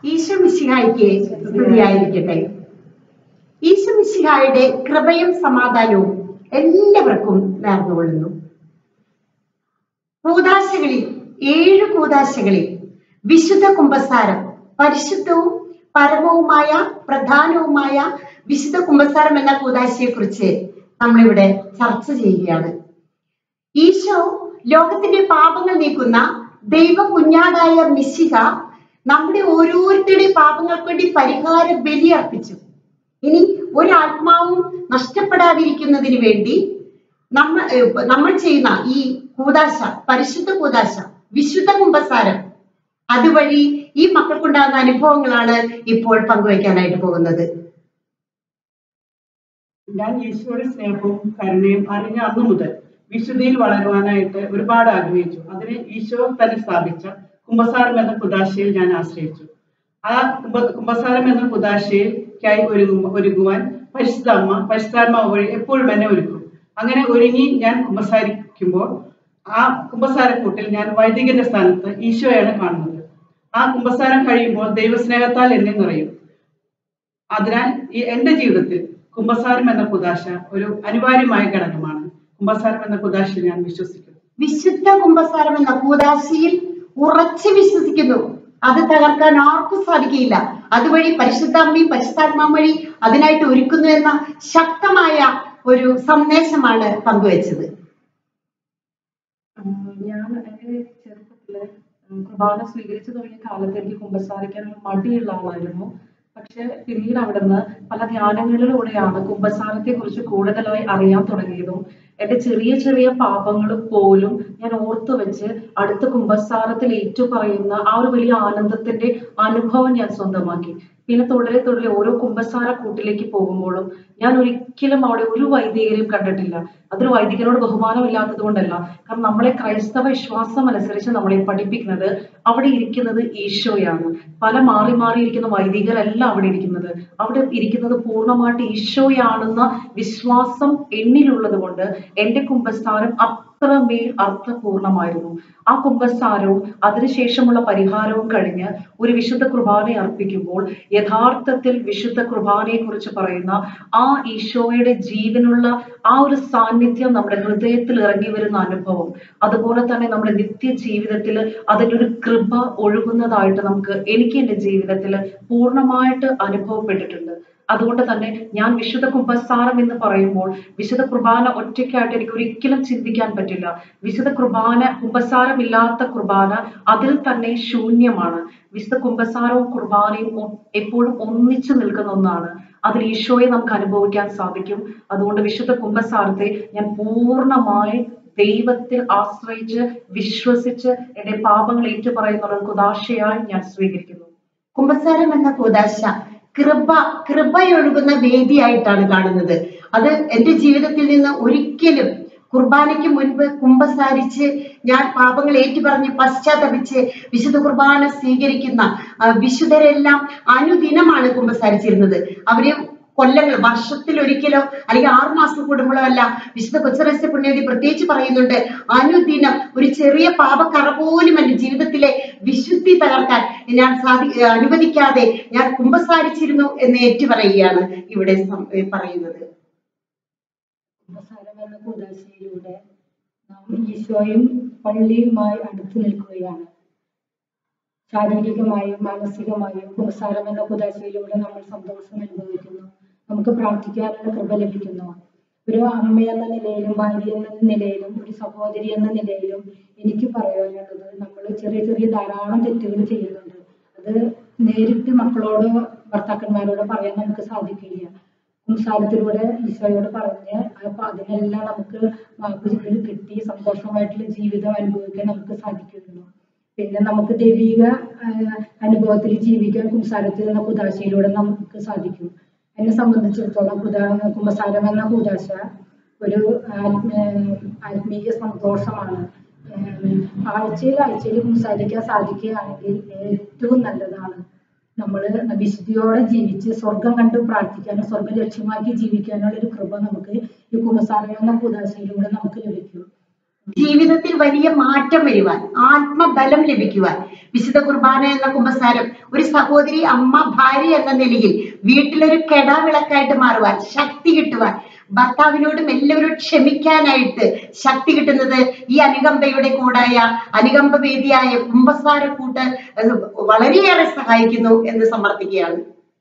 ഈശോ മിശിഹായിക്ക് സ്തുതിയായിരിക്കട്ടെ ഈശോ മിശിഹായുടെ കൃപയും സമാധാനവും എല്ലാവർക്കും നേർന്നുകൊള്ളുന്നു കൂതാശകളിൽ ഏഴ് കൂതാശകളിൽ വിശുദ്ധ കുംഭസാരം പരിശുദ്ധവും പരമവുമായ പ്രധാനവുമായ വിശുദ്ധ കുംഭസാരം എന്ന കൂതാശയെ കുറിച്ച് നമ്മളിവിടെ ചർച്ച ചെയ്യുകയാണ് ഈശോ ലോകത്തിന്റെ പാപങ്ങൾ നീക്കുന്ന ദൈവ കുഞ്ഞാടായ മിശിക നമ്മുടെ ഓരോരുത്തരുടെ പാപങ്ങൾക്ക് വേണ്ടി പരിഹാര ബലി അർപ്പിച്ചു ഇനി ഒരാത്മാവും നഷ്ടപ്പെടാതിരിക്കുന്നതിന് വേണ്ടി നമ്മൾ ഏർ നമ്മൾ ചെയ്യുന്ന ഈ കൂതാശ പരിശുദ്ധ കൂതാശ വിശുദ്ധ കുംഭസാരം അതുവഴി ഈ മക്കൾക്കുണ്ടാകുന്ന അനുഭവങ്ങളാണ് ഇപ്പോൾ പങ്കുവയ്ക്കാനായിട്ട് പോകുന്നത് ഞാൻ ഈശോയുടെ സ്നേഹവും കരുണയും അറിഞ്ഞ അന്നു മുതൽ വിശുദ്ധിയിൽ വളരുവാനായിട്ട് ഒരുപാട് ആഗ്രഹിച്ചു അതിന് ഈശോ തന്നെ സ്ഥാപിച്ച കുംഭസാരം എന്ന കുദാശയിൽ ഞാൻ ആശ്രയിച്ചു ആ കുംഭ കുംഭസാരം എന്ന കുദാശയ്ക്കായി ഒരുങ്ങും ഒരുങ്ങുവാൻ പരിശുദ്ധ അമ്മ പരിശുദ്ധാത്മാവ് വഴി എപ്പോഴും എന്നെ ഒരുക്കും അങ്ങനെ ഒരുങ്ങി ഞാൻ കുംഭസാരിക്കുമ്പോൾ ആ കുംഭസാരക്കൂട്ടിൽ ഞാൻ വൈദികന്റെ സ്ഥാനത്ത് ഈശോയാണ് കാണുന്നത് ആ കുംഭസാരം കഴിയുമ്പോൾ ദൈവസ്നേഹത്താൽ എന്നെ നിറയും അതിനാൽ ഈ എന്റെ ജീവിതത്തിൽ കുംഭസാരം എന്ന കുദാശ ഒരു അനിവാര്യമായ ഘടകമാണ് കുംഭസാരം എന്ന കുദാശയിൽ ഞാൻ വിശ്വസിക്കുന്നു വിശുദ്ധ കുംഭസാരം എന്ന കൂതാശിയിൽ ഉറച്ചു വിശ്വസിക്കുന്നു അത് തകർക്കാൻ ആർക്കും സാധിക്കില്ല അതുവഴി പരിശുദ്ധ അമ്മയും പരിശുദ്ധാത്മാ വഴി അതിനായിട്ട് ഒരുക്കുന്നു എന്ന ശക്തമായ ഒരു സന്ദേശമാണ് പങ്കുവച്ചത് ആഹ് ഞാൻ എൻ്റെ ചെറുപ്പത്തില് ഉം കുർബാന സ്വീകരിച്ചു തുടങ്ങിയ കാലത്ത് എനിക്ക് കുമ്പസാരിക്കാൻ ഒരു മടിയുള്ള ആളായിരുന്നു പക്ഷെ പിന്നീട് അവിടുന്ന് പല ധ്യാനങ്ങളിലൂടെയാണ് കുമ്പസാരത്തെ കുറിച്ച് കൂടുതലായി അറിയാൻ തുടങ്ങിയതും എന്റെ ചെറിയ ചെറിയ പാപങ്ങൾ പോലും ഞാൻ ഓർത്തു വെച്ച് അടുത്ത കുമ്പസാരത്തിൽ ഏറ്റുപറയുന്ന ആ ഒരു വലിയ ആനന്ദത്തിന്റെ അനുഭവം ഞാൻ സ്വന്തമാക്കി പിന്നെ തുടരെ തുടരെ ഓരോ കുമ്പസാര കൂട്ടിലേക്ക് പോകുമ്പോഴും ഞാൻ ഒരിക്കലും അവിടെ ഒരു വൈദികരെയും കണ്ടിട്ടില്ല അതൊരു വൈദികനോട് ബഹുമാനമില്ലാത്തത് കൊണ്ടല്ല കാരണം നമ്മളെ ക്രൈസ്തവ വിശ്വാസം അനുസരിച്ച് നമ്മളെ പഠിപ്പിക്കുന്നത് അവിടെ ഇരിക്കുന്നത് ഈശോയാണ് പല മാറി മാറി ഇരിക്കുന്ന വൈദികരല്ല അവിടെ ഇരിക്കുന്നത് അവിടെ ഇരിക്കുന്നത് പൂർണ്ണമായിട്ട് ഈശോയാണെന്ന വിശ്വാസം എന്നിലുള്ളത് കൊണ്ട് എന്റെ കുംഭസ്ഥാനം അത്രമേൽ അർത്ഥപൂർണമായിരുന്നു ആ കുംഭസ്ഥാനവും അതിനുശേഷമുള്ള പരിഹാരവും കഴിഞ്ഞ് ഒരു വിശുദ്ധ കുർബാന അർപ്പിക്കുമ്പോൾ യഥാർത്ഥത്തിൽ വിശുദ്ധ കുർബാനയെ കുറിച്ച് പറയുന്ന ആ ഈശോയുടെ ജീവനുള്ള ആ ഒരു സാന്നിധ്യം നമ്മുടെ ഹൃദയത്തിൽ ഇറങ്ങി വരുന്ന അനുഭവം അതുപോലെ തന്നെ നമ്മുടെ നിത്യ ജീവിതത്തിൽ അതിൻ്റെ ഒരു കൃപ ഒഴുകുന്നതായിട്ട് നമുക്ക് എനിക്ക് എൻ്റെ ജീവിതത്തിൽ പൂർണ്ണമായിട്ട് അനുഭവപ്പെട്ടിട്ടുണ്ട് അതുകൊണ്ട് തന്നെ ഞാൻ വിശുദ്ധ കുംഭസാരം എന്ന് പറയുമ്പോൾ വിശുദ്ധ കുർബാന ഒറ്റയ്ക്കായിട്ട് എനിക്ക് ഒരിക്കലും ചിന്തിക്കാൻ പറ്റില്ല വിശുദ്ധ കുർബാന കുംഭസാരമില്ലാത്ത കുർബാന അതിൽ തന്നെ ശൂന്യമാണ് വിശുദ്ധ കുംഭസാരവും കുർബാനയും ഒ- എപ്പോഴും ഒന്നിച്ചു നിൽക്കുന്ന ഒന്നാണ് അതിൽ ഈശോയെ നമുക്ക് അനുഭവിക്കാൻ സാധിക്കും അതുകൊണ്ട് വിശുദ്ധ കുംഭസാരത്തെ ഞാൻ പൂർണ്ണമായി ദൈവത്തിൽ ആശ്രയിച്ച് വിശ്വസിച്ച് എന്റെ പാപങ്ങൾ ഏറ്റുപറയുന്ന ഒരു കുദാശയായി ഞാൻ സ്വീകരിക്കുന്നു കുംഭസാരം എന്ന കൂതാശ കൃപ കൃപയൊഴുകുന്ന വേദിയായിട്ടാണ് കാണുന്നത് അത് എൻ്റെ ജീവിതത്തിൽ നിന്ന് ഒരിക്കലും കുർബാനയ്ക്ക് മുൻപ് കുംഭസാരിച്ച് ഞാൻ പാപങ്ങൾ ഏറ്റുപറഞ്ഞ് പശ്ചാത്തപിച്ച് വിശുദ്ധ കുർബാന സ്വീകരിക്കുന്ന ആ, വിശുദ്ധരെല്ലാം അനുദിനമാണ് കുംഭസാരിച്ചിരുന്നത് അവര് കൊല്ലങ്ങൾ വർഷത്തിൽ ഒരിക്കലോ അല്ലെങ്കിൽ ആറു മാസം കൂടുമ്പോഴോ അല്ല വിശുദ്ധ കൊച്ചറസ്യ പുണ്യവതി പ്രത്യേകിച്ച് പറയുന്നുണ്ട് അനുദിനം ഒരു ചെറിയ പാപക്കറ പോലും എന്റെ ജീവിതത്തിലെ വിശുദ്ധി തകർക്കാൻ ഞാൻ സാധി അനുവദിക്കാതെ ഞാൻ കുമ്പസാരിച്ചിരുന്നു എന്ന് ഏറ്റുപറയുകയാണ് ഇവിടെ സം- ഏ, പറയുന്നത് കുമ്പസാരം എന്ന കൂതാശയിലൂടെ നാം ഈശോയും പള്ളിയുമായി അടുത്ത് നിൽക്കുകയാണ് ശാരീരികമായും മാനസികമായും കുമ്പസാരം എന്ന കുതാശയിലൂടെ നമ്മൾ സന്തോഷം അനുഭവിക്കുന്നു നമുക്ക് പ്രാർത്ഥിക്കാനുള്ള കൃപ ലഭിക്കുന്നു ഒരു അമ്മ എന്ന നിലയിലും ഭാര്യ എന്ന നിലയിലും ഒരു സഹോദരി എന്ന നിലയിലും എനിക്ക് പറയാനുള്ളത് നമ്മൾ ചെറിയ ചെറിയ ധാരാളം തെറ്റുകൾ ചെയ്യുന്നുണ്ട് അത് നേരിട്ട് മക്കളോടോ ഭർത്താക്കന്മാരോടോ പറയാൻ നമുക്ക് സാധിക്കില്ല സംസാരത്തിലൂടെ ഈശോയോട് പറഞ്ഞ് അപ്പൊ അതിനെല്ലാം നമുക്ക് മാപ്പ് ചെയ്ത് കിട്ടി സന്തോഷമായിട്ടുള്ള ജീവിതം അനുഭവിക്കാൻ നമുക്ക് സാധിക്കുന്നു പിന്നെ നമുക്ക് ദൈവിക ആഹ്, അനുഭവത്തിൽ ജീവിക്കാൻ കുംസാരത്തിൽ എന്ന കുദാശയിലൂടെ നമുക്ക് സാധിക്കും എന്നെ സംബന്ധിച്ചിടത്തോളം കുദാ കുംഭസാരം എന്ന കുദാശ ഒരു ആത്മ ആത്മീയ സന്തോഷമാണ് ഏഹ് ആഴ്ചയിൽ ആഴ്ചയിൽ സംസാരിക്കാൻ സാധിക്കുകയാണെങ്കിൽ ഏറ്റവും നല്ലതാണ് നമ്മൾ വിശുദ്ധിയോടെ ജീവിച്ച് സ്വർഗം കണ്ട് പ്രാർത്ഥിക്കാനും സ്വർഗം ലക്ഷ്യമാക്കി ജീവിക്കാനുള്ള ഒരു കൃപ നമുക്ക് ഈ കുമ്പസാരം എന്ന കൂതാശയിലൂടെ നമുക്ക് ലഭിക്കും ജീവിതത്തിൽ വലിയ മാറ്റം വരുവാൻ ആത്മബലം ലഭിക്കുവാൻ വിശുദ്ധ കുർബാന എന്ന കുമ്പസാരം ഒരു സഹോദരി അമ്മ ഭാര്യ എന്ന നിലയിൽ വീട്ടിലൊരു കെടാവിളക്കായിട്ട് മാറുവാൻ ശക്തി കിട്ടുവാൻ ഭർത്താവിനോടും എല്ലാവരും ക്ഷമിക്കാനായിട്ട് ശക്തി കിട്ടുന്നത് ഈ അനുകമ്പയുടെ കൂടായ അനുകമ്പ വേദിയായ കുംഭസാരക്കൂട്ട് അത് വളരെയേറെ സഹായിക്കുന്നു എന്ന് സമർത്ഥിക്കുകയാണ്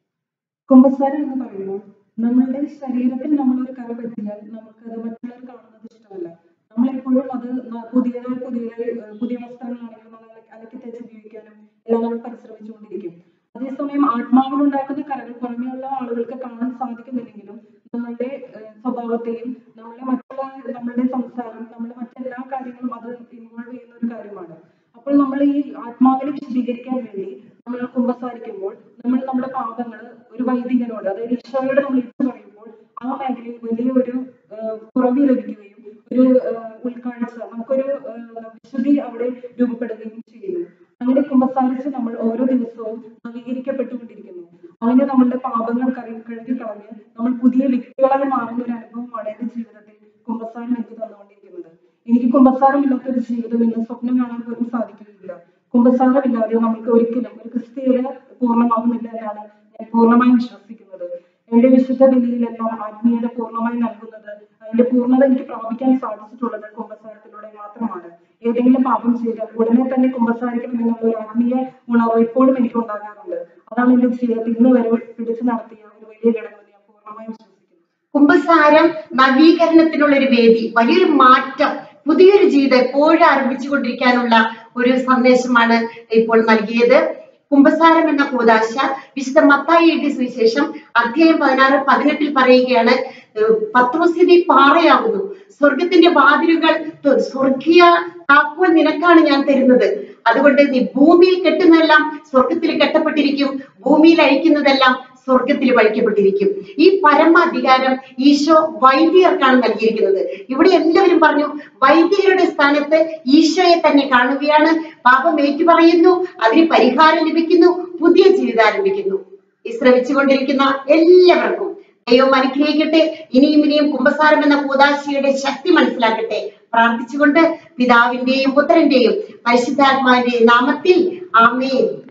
കുമ്പസാരം എന്ന് പറയുമ്പോൾ നമ്മളുടെ ശരീരത്തിൽ നമ്മളൊരു കറ പറ്റിയാൽ നമുക്കത് മറ്റുള്ളവർ കാണുന്നത് ഇഷ്ടമല്ല നമ്മളെപ്പോഴും അത് ന- പുതിയതായി പുതിയ ഏഹ് പുതിയ വസ്ത്രങ്ങളാണെങ്കിലും നമ്മൾ അലക്കി അലക്കി തേച്ച് ഉപയോഗിക്കാനും എല്ലാം നമ്മൾ പരിശ്രമിച്ചുകൊണ്ടിരിക്കും അതേസമയം ആത്മാവിലുണ്ടാക്കുന്ന കറകൾ പുറമെയുള്ള ആളുകൾക്ക് കാണാൻ സാധിക്കുന്നില്ലെങ്കിലും നമ്മളുടെ ഏഹ് സ്വഭാവത്തെയും നമ്മളുടെ മറ്റുള്ള നമ്മളുടെ സംസാരം നമ്മളുടെ മറ്റെല്ലാ കാര്യങ്ങളും അത് ഇൻവോൾവ് ചെയ്യുന്ന ഒരു കാര്യമാണ് അപ്പോൾ നമ്മൾ ഈ ആത്മാവിനെ വിശദീകരിക്കാൻ വേണ്ടി നമ്മൾ കുമ്പസാരിക്കുമ്പോൾ നമ്മൾ നമ്മുടെ പാപങ്ങൾ ഒരു വൈദികനോട് അതായത് ഈശോയോട് നമ്മൾ ഇട്ട് പറയുമ്പോൾ ആ മേഖലയിൽ വലിയൊരു ആഹ് കുറവ് ലഭിക്കുകയും ഒരു ആഹ് ഉൾക്കാഴ്ച നമുക്കൊരു ആഹ് വിശുദ്ധി അവിടെ രൂപപ്പെടുകയും ചെയ്യുന്നു അങ്ങനെ കുമ്പസാരിച്ച് നമ്മൾ ഓരോ ദിവസവും നവീകരിക്കപ്പെട്ടുകൊണ്ടിരിക്കുന്നു അങ്ങനെ നമ്മളുടെ പാപങ്ങൾ കഴുകി കഴുകി കളഞ്ഞ് നമ്മൾ പുതിയ വ്യക്തികളായി മാറുന്ന ഒരു അനുഭവമാണ് എന്റെ ജീവിതത്തിൽ കുമ്പസാരം എനിക്ക് തന്നുകൊണ്ടിരിക്കുന്നത് എനിക്ക് കുമ്പസാരമില്ലാത്ത ഒരു ജീവിതം ഇന്ന് സ്വപ്നം കാണാൻ പോലും സാധിക്കുകയില്ല കുമ്പസാരമില്ലാതെ നമുക്ക് ഒരിക്കലും ഒരു ക്രിസ്തീയത പൂർണ്ണമാകുന്നില്ല എന്നാണ് ഞാൻ പൂർണ്ണമായും വിശ്വസിക്കുന്നത് എന്റെ വിശുദ്ധ ബലിയിലെല്ലാം ആത്മീയത പൂർണ്ണമായി നൽകുന്നത് അതിന്റെ പൂർണ്ണത എനിക്ക് പ്രാപിക്കാൻ സാധിച്ചിട്ടുള്ളത് കുമ്പസാരത്തിലൂടെ മാത്രമാണ് ഏതെങ്കിലും പാപം ചെയ്താൽ ഉടനെ തന്നെ കുമ്പസാരിക്കണം എന്നുള്ള ഒരു ആത്മീയ ഉണർവ് ഇപ്പോഴും എനിക്ക് ഉണ്ടാകാറുണ്ട് അതാണ് എന്റെ ജീവിതത്തിൽ ഇന്ന് വരെ പിടിച്ചു നടത്തിയ ഒരു വലിയ ഘടകം ഞാൻ പൂർണ്ണമായും വിശ്വസിക്കുന്നു കുംഭസാരം നവീകരണത്തിനുള്ള ഒരു വേദി വലിയൊരു മാറ്റം പുതിയൊരു ജീവിതം എപ്പോഴും ആരംഭിച്ചുകൊണ്ടിരിക്കാനുള്ള ഒരു സന്ദേശമാണ് ഇപ്പോൾ നൽകിയത് കുംഭസാരം എന്ന കൂതാശ വിശുദ്ധ മത്തായി എഴുതിയ സുവിശേഷം അധ്യായം പതിനാറ് പതിനെട്ടിൽ പറയുകയാണ് ഏഹ് പത്രോസിനി പാറയാകുന്നു സ്വർഗത്തിന്റെ വാതിലുകൾ തു- സ്വർഗീയ താക്കോൽ നിനക്കാണ് ഞാൻ തരുന്നത് അതുകൊണ്ട് നീ ഭൂമിയിൽ കെട്ടുന്നതെല്ലാം സ്വർഗത്തിൽ കെട്ടപ്പെട്ടിരിക്കും ഭൂമിയിൽ അഴിക്കുന്നതെല്ലാം സ്വർഗത്തിൽ വഴിക്കപ്പെട്ടിരിക്കും ഈ പരമാധികാരം ഈശോ വൈദികർക്കാണ് നൽകിയിരിക്കുന്നത് ഇവിടെ എല്ലാവരും പറഞ്ഞു വൈദികരുടെ സ്ഥാനത്ത് ഈശോയെ തന്നെ കാണുകയാണ് പാപം ഏറ്റുപറയുന്നു അതിന് പരിഹാരം ലഭിക്കുന്നു പുതിയ ജീവിതം ആരംഭിക്കുന്നു ഈ ശ്രമിച്ചുകൊണ്ടിരിക്കുന്ന എല്ലാവർക്കും ദൈവം അനുഗ്രഹിക്കട്ടെ ഇനിയും ഇനിയും കുംഭസാരം എന്ന കൂതാശിയുടെ ശക്തി മനസ്സിലാക്കട്ടെ പ്രാർത്ഥിച്ചുകൊണ്ട് പിതാവിന്റെയും പുത്രന്റെയും പരിശുദ്ധാത്മാവിന്റെയും നാമത്തിൽ ആമേൻ